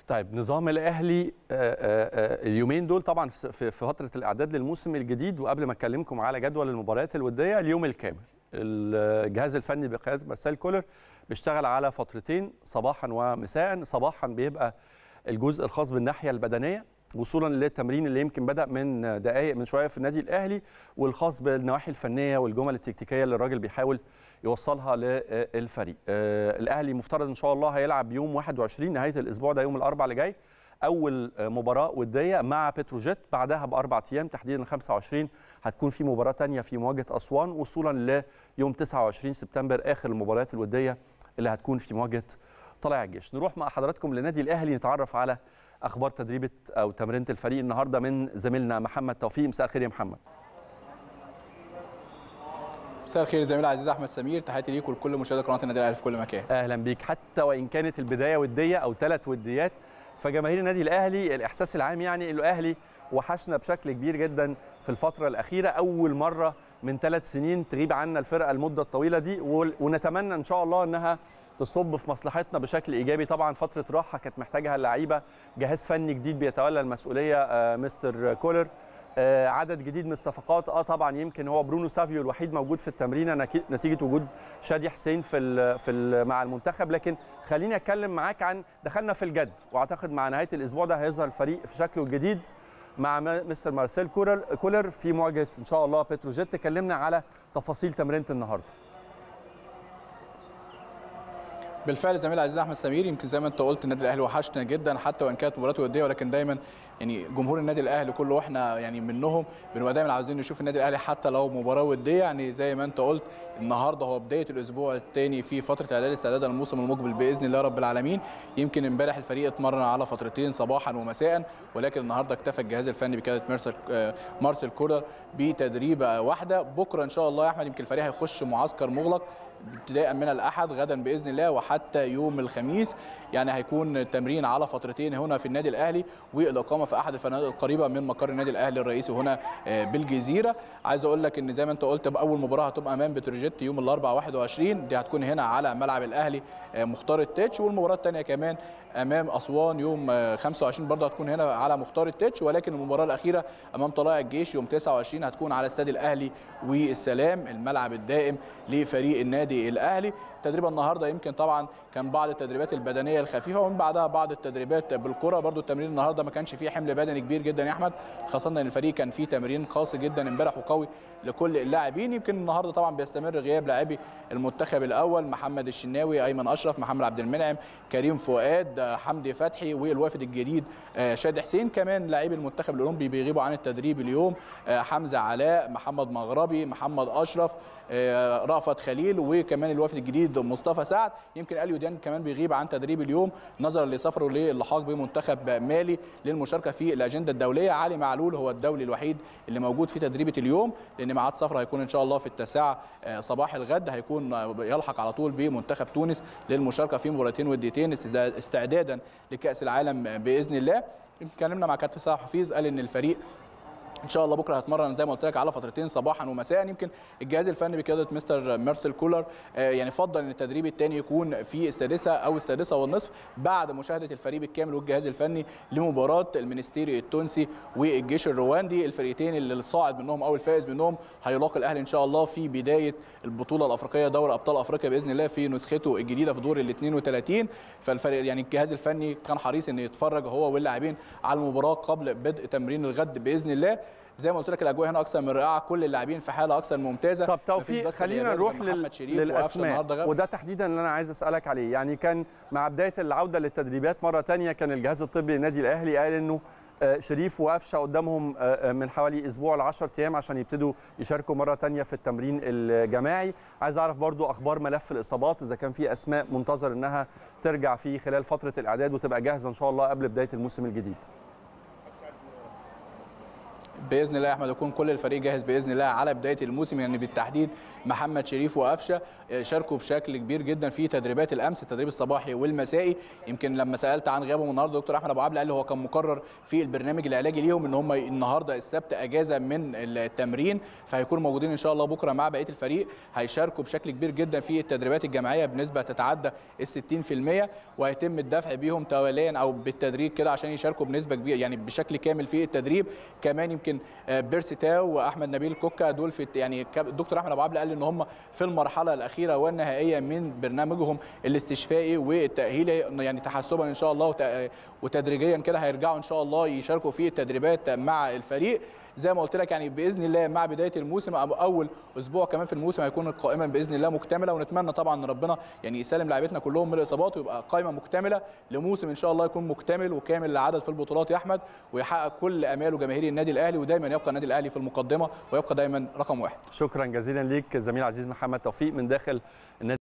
طيب نظام الاهلي آه، آه، آه، اليومين دول طبعا في في فتره الاعداد للموسم الجديد وقبل ما اكلمكم على جدول المباريات الوديه اليوم الكامل الجهاز الفني بقياده مارسيل كولر بيشتغل على فترتين صباحا ومساء صباحا بيبقى الجزء الخاص بالناحيه البدنيه وصولا للتمرين اللي يمكن بدا من دقائق من شويه في النادي الاهلي والخاص بالنواحي الفنيه والجمل التكتيكيه اللي الراجل بيحاول يوصلها للفريق آه، الاهلي مفترض ان شاء الله هيلعب يوم 21 نهايه الاسبوع ده يوم الاربعاء اللي جاي اول مباراه وديه مع بتروجيت بعدها باربع ايام تحديدا 25 هتكون في مباراه ثانيه في مواجهه اسوان وصولا ليوم 29 سبتمبر اخر المباريات الوديه اللي هتكون في مواجهه طلائع الجيش نروح مع حضراتكم للنادي الاهلي نتعرف على اخبار تدريبه او تمرينه الفريق النهارده من زميلنا محمد توفيق مساء الخير يا محمد مساء الخير زميلي العزيز احمد سمير تحياتي ليك ولكل مشاهدي قناه النادي الاهلي في كل مكان اهلا بيك حتى وان كانت البدايه وديه او ثلاث وديات فجماهير النادي الاهلي الاحساس العام يعني انه الاهلي وحشنا بشكل كبير جدا في الفتره الاخيره اول مره من ثلاث سنين تغيب عنا الفرقه المده الطويله دي ول- ونتمنى ان شاء الله انها تصب في مصلحتنا بشكل ايجابي طبعا فتره راحه كانت محتاجها اللعيبه جهاز فني جديد بيتولى المسؤوليه آه، مستر كولر آه، عدد جديد من الصفقات اه طبعا يمكن هو برونو سافيو الوحيد موجود في التمرينه نكي- نتيجه وجود شادي حسين في ال في ال مع المنتخب لكن خليني اتكلم معاك عن دخلنا في الجد واعتقد مع نهايه الاسبوع ده هيظهر الفريق في شكله الجديد مع م- مستر مارسيل كولر كولر في مواجهه ان شاء الله بتروجيت تكلمنا على تفاصيل تمرينه النهارده بالفعل زميلي العزيز احمد سمير يمكن زي ما انت قلت النادي الاهلي وحشنا جدا حتى وان كانت مباراه وديه ولكن دايما يعني جمهور النادي الاهلي كله واحنا يعني منهم بنبقى دايما عاوزين نشوف النادي الاهلي حتى لو مباراه وديه يعني زي ما انت قلت النهارده هو بدايه الاسبوع الثاني في فتره اعداد استعداد الموسم المقبل باذن الله رب العالمين يمكن امبارح الفريق اتمرن على فترتين صباحا ومساء ولكن النهارده اكتفى الجهاز الفني بقياده مارسيل آه، مارسيل كولر بتدريبه واحده بكره ان شاء الله يا احمد يمكن الفريق هيخش معسكر مغلق ابتداء من الاحد غدا باذن الله وحتى يوم الخميس يعني هيكون التمرين على فترتين هنا في النادي الاهلي والاقامه في احد الفنادق القريبه من مقر النادي الاهلي الرئيسي هنا آه، بالجزيره عايز اقول لك ان زي ما انت قلت اول مباراه هتبقى امام بتروجيت يوم الاربعاء 21 دي هتكون هنا على ملعب الاهلي آه، مختار التتش والمباراه الثانيه كمان امام اسوان يوم آه، 25 برضه هتكون هنا على مختار التتش ولكن المباراه الاخيره امام طلائع الجيش يوم 29 هتكون على استاد الاهلي والسلام الملعب الدائم لفريق النادي الاهلي التدريب النهارده يمكن طبعا كان بعض التدريبات البدنيه الخفيفه ومن بعدها بعض التدريبات بالكره برضو التمرين النهارده ما كانش فيه حمل بدني كبير جدا يا احمد خاصه ان الفريق كان فيه تمرين قاسي جدا امبارح وقوي لكل اللاعبين يمكن النهارده طبعا بيستمر غياب لاعبي المنتخب الاول محمد الشناوي ايمن اشرف محمد عبد المنعم كريم فؤاد آه، حمدي فتحي والوافد الجديد آه، شادي حسين كمان لاعبي المنتخب الاولمبي بيغيبوا عن التدريب اليوم آه، حمزه علاء محمد مغربي محمد اشرف آه، رأفت خليل وكمان الوافد الجديد مصطفى سعد يمكن اليو ديان كمان بيغيب عن تدريب اليوم نظرا لسفره للحاق بمنتخب مالي للمشاركه في الاجنده الدوليه علي معلول هو الدولي الوحيد اللي موجود في تدريبه اليوم لان ميعاد سفره هيكون ان شاء الله في التاسعه آه، صباح الغد هيكون آه، يلحق على طول بمنتخب تونس للمشاركه في مباراتين وديتين استعداد- استعدادا لكاس العالم باذن الله يمكن اتكلمنا مع كابتن سامح حفيظ قال ان الفريق ان شاء الله بكره هتمرن زي ما قلت لك على فترتين صباحا ومساء يمكن الجهاز الفني بقياده مستر مارسيل كولر آه، يعني فضل ان التدريب الثاني يكون في السادسه او السادسه والنصف بعد مشاهده الفريق بالكامل والجهاز الفني لمباراه المنستيري التونسي والجيش الرواندي الفريقين اللي الصاعد منهم او الفائز منهم هيلاقي الاهلي ان شاء الله في بدايه البطوله الافريقيه دوري ابطال افريقيا باذن الله في نسخته الجديده في دور ال 32 فالفريق يعني الجهاز الفني كان حريص انه يتفرج هو واللاعبين على المباراه قبل بدء تمرين الغد باذن الله زي ما قلت لك الاجواء هنا اكثر من رائعه كل اللاعبين في حاله اكثر من ممتازه طب مفيش توفيق بس خلينا الإيرادي نروح زي محمد لل... شريف وقفشه للاسماء النهارده غاب. وده تحديدا اللي انا عايز اسالك عليه يعني كان مع بدايه العوده للتدريبات مره تانية كان الجهاز الطبي للنادي الاهلي قال انه آه، شريف وقفشه قدامهم آه، آه، من حوالي اسبوع ل 10 ايام عشان يبتدوا يشاركوا مره تانية في التمرين الجماعي عايز اعرف برضو اخبار ملف الاصابات اذا كان في اسماء منتظر انها ترجع في خلال فتره الاعداد وتبقى جاهزه ان شاء الله قبل بدايه الموسم الجديد باذن الله يا احمد يكون كل الفريق جاهز باذن الله على بدايه الموسم يعني بالتحديد محمد شريف وقفشه شاركوا بشكل كبير جدا في تدريبات الامس التدريب الصباحي والمسائي يمكن لما سالت عن غيابهم النهارده دكتور احمد ابو عبله قال لي هو كان مقرر في البرنامج العلاجي ليهم ان هم النهارده السبت اجازه من التمرين فهيكونوا موجودين ان شاء الله بكره مع بقيه الفريق هيشاركوا بشكل كبير جدا في التدريبات الجماعيه بنسبه تتعدى ال 60% وهيتم الدفع بيهم تواليا او بالتدريج كده عشان يشاركوا بنسبه كبيره يعني بشكل كامل في التدريب كمان يمكن بيرسي تاو واحمد نبيل كوكا دول في يعني الدكتور احمد ابو عبله قال ان هم في المرحله الاخيره والنهائيه من برنامجهم الاستشفائي والتاهيلي يعني تحسبا ان شاء الله وتدريجيا كده هيرجعوا ان شاء الله يشاركوا في التدريبات مع الفريق زي ما قلت لك يعني باذن الله مع بدايه الموسم او اول اسبوع كمان في الموسم هيكون القائمه باذن الله مكتمله ونتمنى طبعا ان ربنا يعني يسلم لاعبتنا كلهم من الاصابات ويبقى قائمه مكتمله لموسم ان شاء الله يكون مكتمل وكامل العدد في البطولات يا احمد ويحقق كل اماله جماهير النادي الاهلي ودايما يبقى النادي الاهلي في المقدمه ويبقى دايما رقم واحد شكرا جزيلا ليك زميل عزيز محمد توفيق من داخل النادي